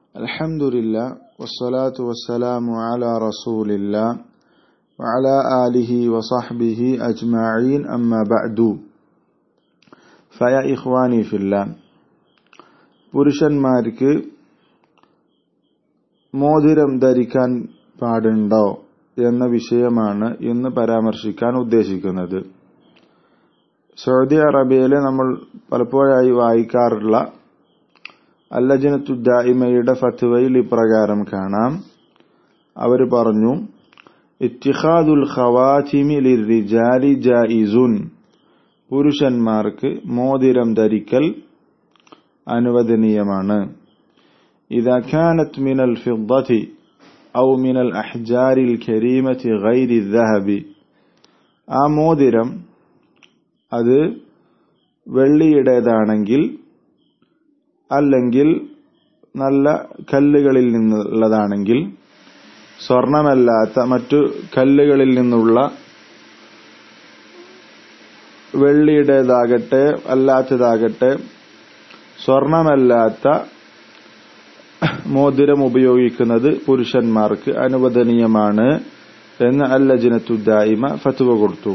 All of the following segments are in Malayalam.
الحمد لله والصلاة والسلام على رسول الله وعلى آله وصحبه أجمعين أما بعد فيا إخواني في الله പുരുഷന്മാർക്ക് മോതിരം ധരിക്കാൻ പാടുണ്ടോ എന്ന വിഷയമാണ് ഇന്ന് പരാമർശിക്കാൻ ഉദ്ദേശിക്കുന്നത് സൗദി അറേബ്യയിലെ നമ്മൾ പലപ്പോഴായി വായിക്കാറുള്ള അല്ലജനത്തുദ്ദായിമയുടെ ഫത്വയിൽ ഇപ്രകാരം കാണാം അവർ പറഞ്ഞു ഇത്തിഖാദുൽ ഖവാചിമി ലിർരിജാലി ജായിസുൻ പുരുഷന്മാർക്ക് മോതിരം ധരിക്കൽ അനുവദനീയമാണ് إذا كانت من الفضة أو من الأحجار الكريمة غير الذهب ആ മോതിരം അത് വെള്ളിയുടേതാണെങ്കിൽ അല്ലെങ്കിൽ നല്ല കല്ലുകളിൽ നിന്നുള്ളതാണെങ്കിൽ സ്വർണമല്ലാത്ത മറ്റു കല്ലുകളിൽ നിന്നുള്ള വെള്ളിയുടേതാകട്ടെ അല്ലാത്തതാകട്ടെ സ്വർണമല്ലാത്ത മോതിരം ഉപയോഗിക്കുന്നത് പുരുഷന്മാർക്ക് അനുവദനീയമാണ് എന്ന് അല്ലജിനത്തുദ്ദായിമ ഫത്തുവ കൊടുത്തു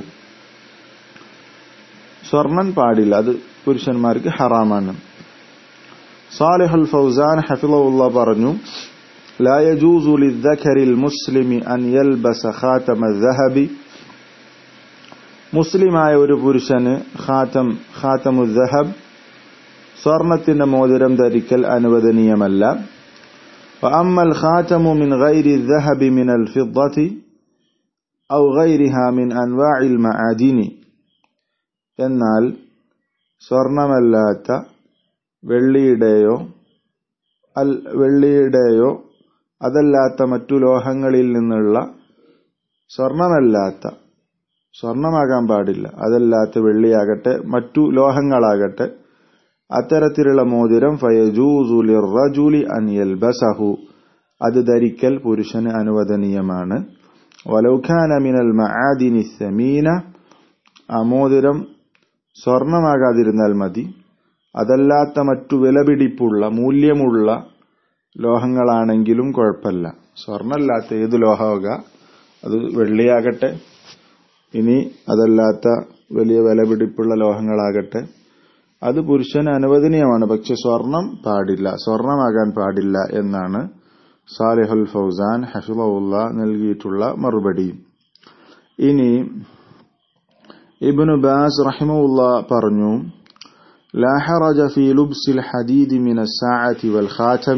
സ്വർണം പാടില്ല അത് പുരുഷന്മാർക്ക് ഹറാമാണ് സാലിഹുൽ ഫൗസാൻ ഹഫിളുള്ള പറഞ്ഞു لا يجوز للذكر المسلم أن يلبس خاتم الذهب മുസ്ലിമായ ഒരു പുരുഷന് ഖാത്തം ഖാത്തമു ദഹബ് സ്വർണത്തിന്റെ മോതിരം ധരിക്കൽ അനുവദനീയമല്ല وأما الخاتم من غير الذهب من الفضة أو غيرها من أنواع المعادن എന്നാൽ സ്വർണമല്ലാത്ത വെള്ളിയുടെയോ അൽ വെള്ളിയുടെയോ അതല്ലാത്ത മറ്റു ലോഹങ്ങളിൽ നിന്നുള്ള സ്വർണമല്ലാത്ത സ്വർണമാകാൻ പാടില്ല അതല്ലാത്ത വെള്ളിയാകട്ടെ മറ്റു ലോഹങ്ങളാകട്ടെ അത്തരത്തിലുള്ള മോതിരം ഫയജൂസുലി അനിയൽ ബസഹു അത് ധരിക്കൽ പുരുഷന് അനുവദനീയമാണ് വലൗഖാന മിനൽ മആദിനി സമീന ആ മോതിരം സ്വർണമാകാതിരുന്നാൽ മതി അതല്ലാത്ത മറ്റു വിലപിടിപ്പുള്ള മൂല്യമുള്ള ലോഹങ്ങളാണെങ്കിലും കുഴപ്പമില്ല സ്വർണ്ണല്ലാത്ത ഏത് ലോഹമാക അത് വെള്ളിയാകട്ടെ ഇനി അതല്ലാത്ത വലിയ വിലപിടിപ്പുള്ള ലോഹങ്ങളാകട്ടെ അത് പുരുഷന് അനുവദനീയമാണ് പക്ഷെ സ്വർണം പാടില്ല സ്വർണമാകാൻ പാടില്ല എന്നാണ് സാലിഹുൽ ഫൗസാൻ ഹഫിളവുള്ള നൽകിയിട്ടുള്ള മറുപടി ഇനി ഇബ്നു ബാസ് റഹിമുള്ള പറഞ്ഞു لا حرج في لبس الحديد من الساعة والخاتم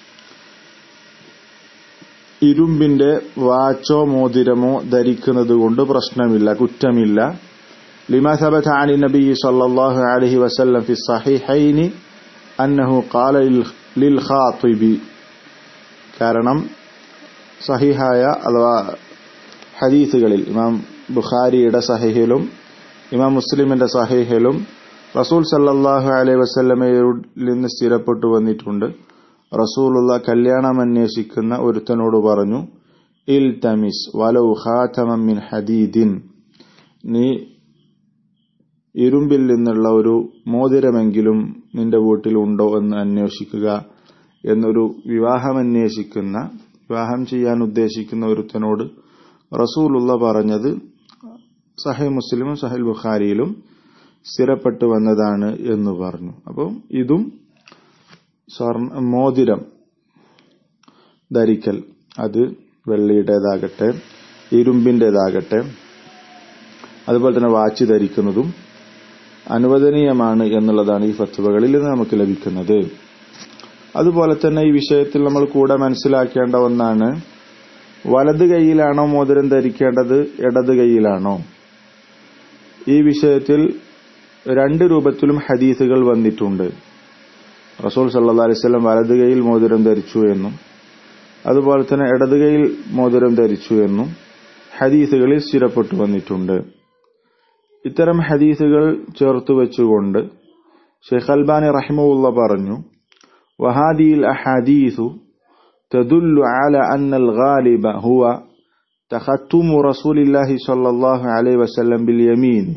ഇരുമ്പിന്റെ വാച്ചോ മോതിരമോ ധരിക്കുന്നത് കൊണ്ട് പ്രശ്നമില്ല കുറ്റമില്ല لما ثبت عن النبي صلى الله عليه وسلم في الصحيحين أنه قال للخاطب കാരണം സഹിഹായ അഥവാ ഹദീസുകളിൽ ഇമാം ബുഖാരിയുടെ സഹിഹിലും ഇമാം മുസ്ലിമിന്റെ സഹിഹിലും റസൂൽ സല്ലാഹു അലൈഹി വസ്ല്ലമയിൽ നിന്ന് സ്ഥിരപ്പെട്ടു വന്നിട്ടുണ്ട് റസൂലുള്ള കല്യാണം അന്വേഷിക്കുന്ന ഒരുത്തനോട് പറഞ്ഞു ഇൽ തമിസ് വലൗ ഖാതമിൻ ഹദീദിൻ നീ ഇരുമ്പിൽ നിന്നുള്ള ഒരു മോതിരമെങ്കിലും നിന്റെ വീട്ടിൽ ഉണ്ടോ എന്ന് അന്വേഷിക്കുക എന്നൊരു വിവാഹം അന്വേഷിക്കുന്ന വിവാഹം ചെയ്യാൻ ഉദ്ദേശിക്കുന്ന ഒരുത്തനോട് റസൂലുള്ള പറഞ്ഞത് സഹൽ മുസ്ലിമും സഹൽ ബുഖാരിയിലും സ്ഥിരപ്പെട്ടു വന്നതാണ് എന്ന് പറഞ്ഞു അപ്പം ഇതും സ്വർണ മോതിരം ധരിക്കൽ അത് വെള്ളിയുടേതാകട്ടെ ഇരുമ്പിൻ്റെതാകട്ടെ അതുപോലെ തന്നെ വാച്ച് ധരിക്കുന്നതും അനുവദനീയമാണ് എന്നുള്ളതാണ് ഈ ഫത്വകളിൽ നിന്ന് നമുക്ക് ലഭിക്കുന്നത് അതുപോലെ തന്നെ ഈ വിഷയത്തിൽ നമ്മൾ കൂടെ മനസ്സിലാക്കേണ്ട ഒന്നാണ് വലത് കൈയിലാണോ മോതിരം ധരിക്കേണ്ടത് ഇടത് കൈയിലാണോ ഈ വിഷയത്തിൽ രണ്ട് രൂപത്തിലും ഹദീസുകൾ വന്നിട്ടുണ്ട് റസൂൽ സല്ലാ അലൈവല്ലം വലത് കൈയിൽ മോതിരം ധരിച്ചു എന്നും അതുപോലെ തന്നെ ഇടത് കൈയിൽ മോതിരം ധരിച്ചു എന്നും ഹദീസുകളിൽ സ്ഥിരപ്പെട്ടു വന്നിട്ടുണ്ട് ഇത്തരം ഹദീസുകൾ ചേർത്തു വെച്ചുകൊണ്ട് ഷെയ്ഖ് അൽബാനി റഹിമുള്ള പറഞ്ഞു വഹാദിയിൽ അഹദീസു تدل على أن الغالب هو تختم رسول الله صلى الله عليه وسلم باليمين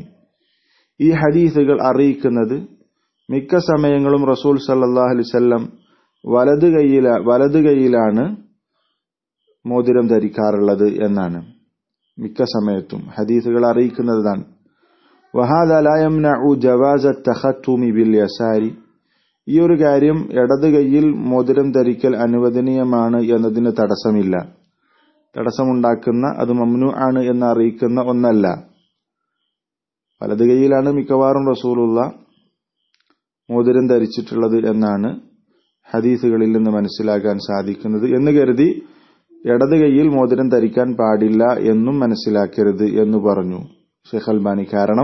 ഈ ഹദീസുകൾ അറിയിക്കുന്നത് മിക്ക സമയങ്ങളും റസൂൽ സല്ലാഹു അലൈവല്ലം വലത് കൈയില വലത് കൈയിലാണ് മോതിരം ധരിക്കാറുള്ളത് എന്നാണ് മിക്ക സമയത്തും ഹദീസുകൾ അറിയിക്കുന്നതാണ് വഹാദ ലായംനഉ ജവാസ തഖത്തുമി ബിൽ യസാരി ഈ ഒരു കാര്യം ഇടത് കൈയിൽ മോതിരം ധരിക്കൽ അനുവദനീയമാണ് എന്നതിന് തടസ്സമില്ല തടസ്സമുണ്ടാക്കുന്ന അത് മമ്നു ആണ് എന്ന് അറിയിക്കുന്ന ഒന്നല്ല വലത് കൈയിലാണ് മിക്കവാറും റസൂലുള്ള മോതിരം ധരിച്ചിട്ടുള്ളത് എന്നാണ് ഹദീസുകളിൽ നിന്ന് മനസ്സിലാക്കാൻ സാധിക്കുന്നത് എന്ന് കരുതി ഇടത് കൈയിൽ മോതിരം ധരിക്കാൻ പാടില്ല എന്നും മനസ്സിലാക്കരുത് എന്ന് പറഞ്ഞു ഷെയ്ഖ് അൽബാനി കാരണം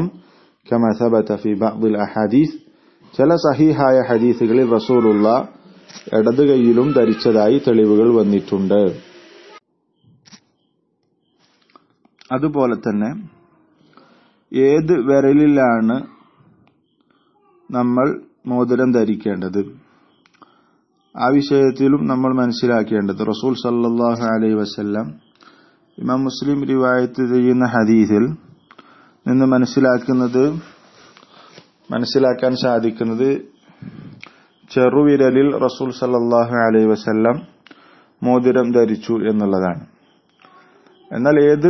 അഹദീസ് ചില സഹീഹായ ഹദീസുകളിൽ റസൂലുള്ള ഇടത് കൈയിലും ധരിച്ചതായി തെളിവുകൾ വന്നിട്ടുണ്ട് അതുപോലെ തന്നെ ഏത് വിരലിലാണ് നമ്മൾ മോതിരം ധരിക്കേണ്ടത് ആ വിഷയത്തിലും നമ്മൾ മനസ്സിലാക്കേണ്ടത് റസൂൽ സല്ലാഹു അലൈ വസ്ല്ലാം ഇമാം മുസ്ലിം റിവായത്ത് ചെയ്യുന്ന ഹദീസിൽ നിന്ന് മനസ്സിലാക്കുന്നത് മനസ്സിലാക്കാൻ സാധിക്കുന്നത് ചെറുവിരലിൽ റസൂൽ സല്ലാഹു അലൈ വസ്ല്ലാം മോതിരം ധരിച്ചു എന്നുള്ളതാണ് എന്നാൽ ഏത്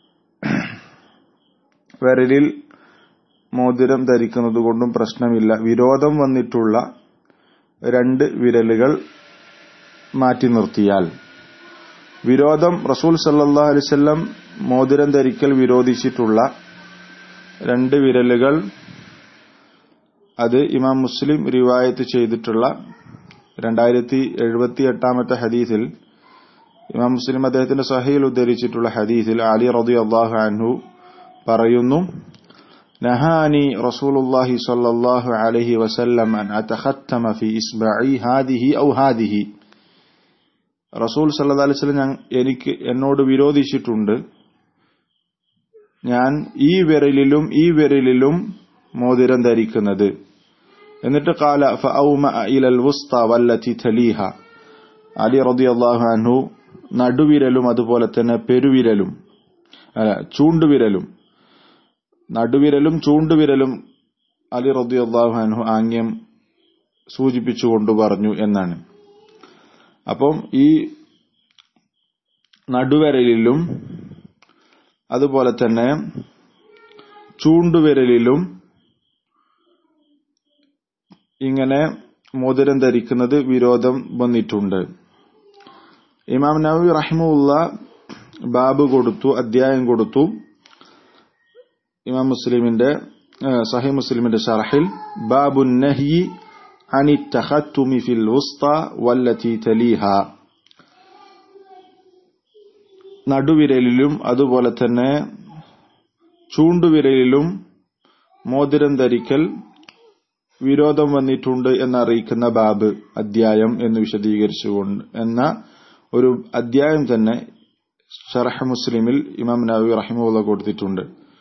വിരലിൽ മോതിരം ധരിക്കുന്നത് കൊണ്ടും പ്രശ്നമില്ല വിരോധം വന്നിട്ടുള്ള രണ്ട് വിരലുകൾ മാറ്റി നിർത്തിയാൽ വിരോധം റസൂൽ സല്ലാ അലിസ്ല്ലം മോതിരം ധരിക്കൽ വിരോധിച്ചിട്ടുള്ള രണ്ട് വിരലുകൾ അത് ഇമാം മുസ്ലിം റിവായത്ത് ചെയ്തിട്ടുള്ള രണ്ടായിരത്തി എഴുപത്തി എട്ടാമത്തെ ഹദീസിൽ ഇമാം മുസ്ലിം അദ്ദേഹത്തിന്റെ സഹയിൽ ഉദ്ധരിച്ചിട്ടുള്ള ഹദീസിൽ അലി റബി അള്ളാഹു അൻഹു പറയുന്നു നഹാനി റസൂലുള്ളാഹി സ്വല്ലല്ലാഹു അലൈഹി വസല്ലം അൻ അതഖത്തമ ഫി ഇസ്ബഇ ഹാദിഹി ഔ ഹാദിഹി റസൂൽ സല്ലല്ലാഹു അലൈഹി വസല്ലം എനിക്ക് എന്നോട് വിരോധിച്ചിട്ടുണ്ട് ഞാൻ ഈ വിരലിലും ഈ വിരലിലും മോതിരം ധരിക്കുന്നത് എന്നിട്ട് കാല ഫഔമ ഇലൽ വുസ്ത വല്ലതി തലീഹ അലി റളിയല്ലാഹു അൻഹു നടുവിരലും അതുപോലെ തന്നെ പെരുവിരലും അല്ല ചൂണ്ടുവിരലും നടുവിരലും ചൂണ്ടുവിരലും അലി റളിയല്ലാഹു അൻഹു ആംഗ്യം സൂചിപ്പിച്ചുകൊണ്ട് പറഞ്ഞു എന്നാണ് അപ്പം ഈ നടുവിരലിലും അതുപോലെ തന്നെ ചൂണ്ടുവിരലിലും ഇങ്ങനെ മോതിരം ധരിക്കുന്നത് വിരോധം വന്നിട്ടുണ്ട് ഇമാം നബി റഹിമുള്ള ബാബ് കൊടുത്തു അധ്യായം കൊടുത്തു ഇമാം മുസ്ലിമിന്റെ സഹി മുസ്ലിമിന്റെ ഷറഹിൽ ബാബു നഹി അനി തഹത്തുമി ഫിൽ ഉസ്ത വല്ലത്തി തലീഹ നടുവിരലിലും അതുപോലെ തന്നെ ചൂണ്ടുവിരലിലും മോതിരം ധരിക്കൽ വിരോധം വന്നിട്ടുണ്ട് എന്നറിയിക്കുന്ന ബാബ് അധ്യായം എന്ന് വിശദീകരിച്ചുകൊണ്ട് എന്ന ഒരു അധ്യായം തന്നെ ഷറഹ് മുസ്ലിമിൽ ഇമാം നബി റഹിമുള്ള കൊടുത്തിട്ടുണ്ട്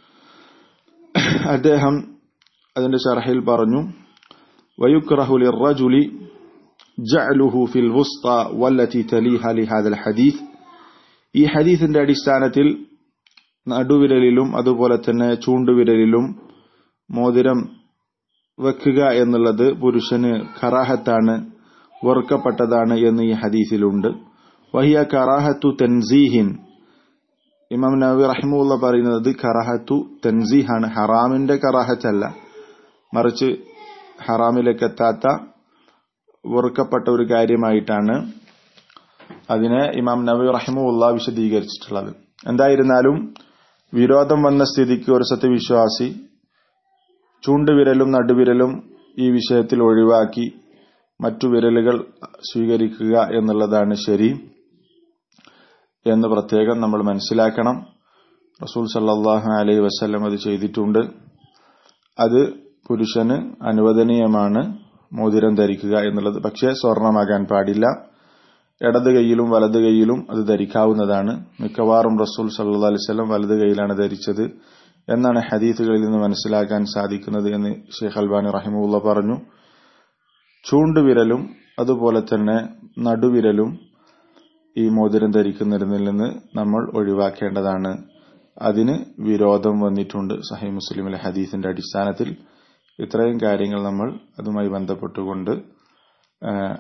അദ്ദേഹം അതിന്റെ ഷറഹിൽ പറഞ്ഞു വയുക്റഹു ലിർറജുലി ജഅലുഹു ഫിൽ വുസ്ത വല്ലതി തലീഹ ലിഹാദൽ ഹദീസ് ഈ ഹദീസിന്റെ അടിസ്ഥാനത്തിൽ നടുവിരലിലും അതുപോലെ തന്നെ ചൂണ്ടുവിരലിലും മോതിരം വെക്കുക എന്നുള്ളത് പുരുഷന് ഖറാഹത്താണ് വെറുക്കപ്പെട്ടതാണ് എന്ന് ഈ ഹദീസിലുണ്ട് വഹിയ കറാഹത്തു തൻസീഹിൻ ഇമാം നബി റഹിമുള്ള പറയുന്നത് കറാഹത്തു തൻസീഹാണ് ഹറാമിന്റെ കറാഹത്തല്ല മറിച്ച് ഹറാമിലേക്ക് എത്താത്ത വെറുക്കപ്പെട്ട ഒരു കാര്യമായിട്ടാണ് അതിനെ ഇമാം നബി റഹിമുള്ള വിശദീകരിച്ചിട്ടുള്ളത് എന്തായിരുന്നാലും വിരോധം വന്ന സ്ഥിതിക്ക് ഒരു സത്യവിശ്വാസി ചൂണ്ടുവിരലും നടുവിരലും ഈ വിഷയത്തിൽ ഒഴിവാക്കി മറ്റു വിരലുകൾ സ്വീകരിക്കുക എന്നുള്ളതാണ് ശരി എന്ന് പ്രത്യേകം നമ്മൾ മനസ്സിലാക്കണം റസൂൽ സല്ലാഹു അലൈഹി വസ്ലം അത് ചെയ്തിട്ടുണ്ട് അത് പുരുഷന് അനുവദനീയമാണ് മോതിരം ധരിക്കുക എന്നുള്ളത് പക്ഷേ സ്വർണമാകാൻ പാടില്ല ഇടത് കൈയിലും വലത് കൈയിലും അത് ധരിക്കാവുന്നതാണ് മിക്കവാറും റസൂൽ സല്ലാ അലിസ്ലം വലത് കൈയിലാണ് ധരിച്ചത് എന്നാണ് ഹദീസുകളിൽ നിന്ന് മനസ്സിലാക്കാൻ സാധിക്കുന്നത് എന്ന് ഷെയ്ഖ് അൽബാനി റഹിമുള്ള പറഞ്ഞു ചൂണ്ടുവിരലും അതുപോലെ തന്നെ നടുവിരലും ഈ മോതിരം ധരിക്കുന്നതിൽ നിന്ന് നമ്മൾ ഒഴിവാക്കേണ്ടതാണ് അതിന് വിരോധം വന്നിട്ടുണ്ട് സഹി മുസ്ലിമിലെ ഹദീസിന്റെ അടിസ്ഥാനത്തിൽ ഇത്രയും കാര്യങ്ങൾ നമ്മൾ അതുമായി ബന്ധപ്പെട്ടുകൊണ്ട്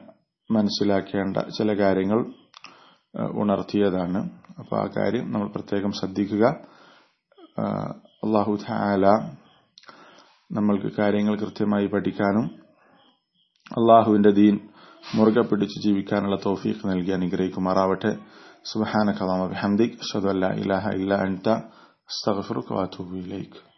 മനസ്സിലാക്കേണ്ട ചില കാര്യങ്ങൾ ഉണർത്തിയതാണ് അപ്പോൾ ആ കാര്യം നമ്മൾ പ്രത്യേകം ശ്രദ്ധിക്കുക അള്ളാഹു താല നമ്മൾക്ക് കാര്യങ്ങൾ കൃത്യമായി പഠിക്കാനും അള്ളാഹുവിന്റെ ദീൻ മുറുകെ പിടിച്ച് ജീവിക്കാനുള്ള തോഫീഖ് നൽകി അനുഗ്രഹിക്കുമാറാവട്ടെ സുബഹാനക അല്ലാഹുമ്മ ബിഹംദിക് അഷ്ഹദു അല്ലാ ഇലാഹ ഇല്ല അൻത അസ്തഗ്ഫിറുക വഅതൂബു ഇലൈക്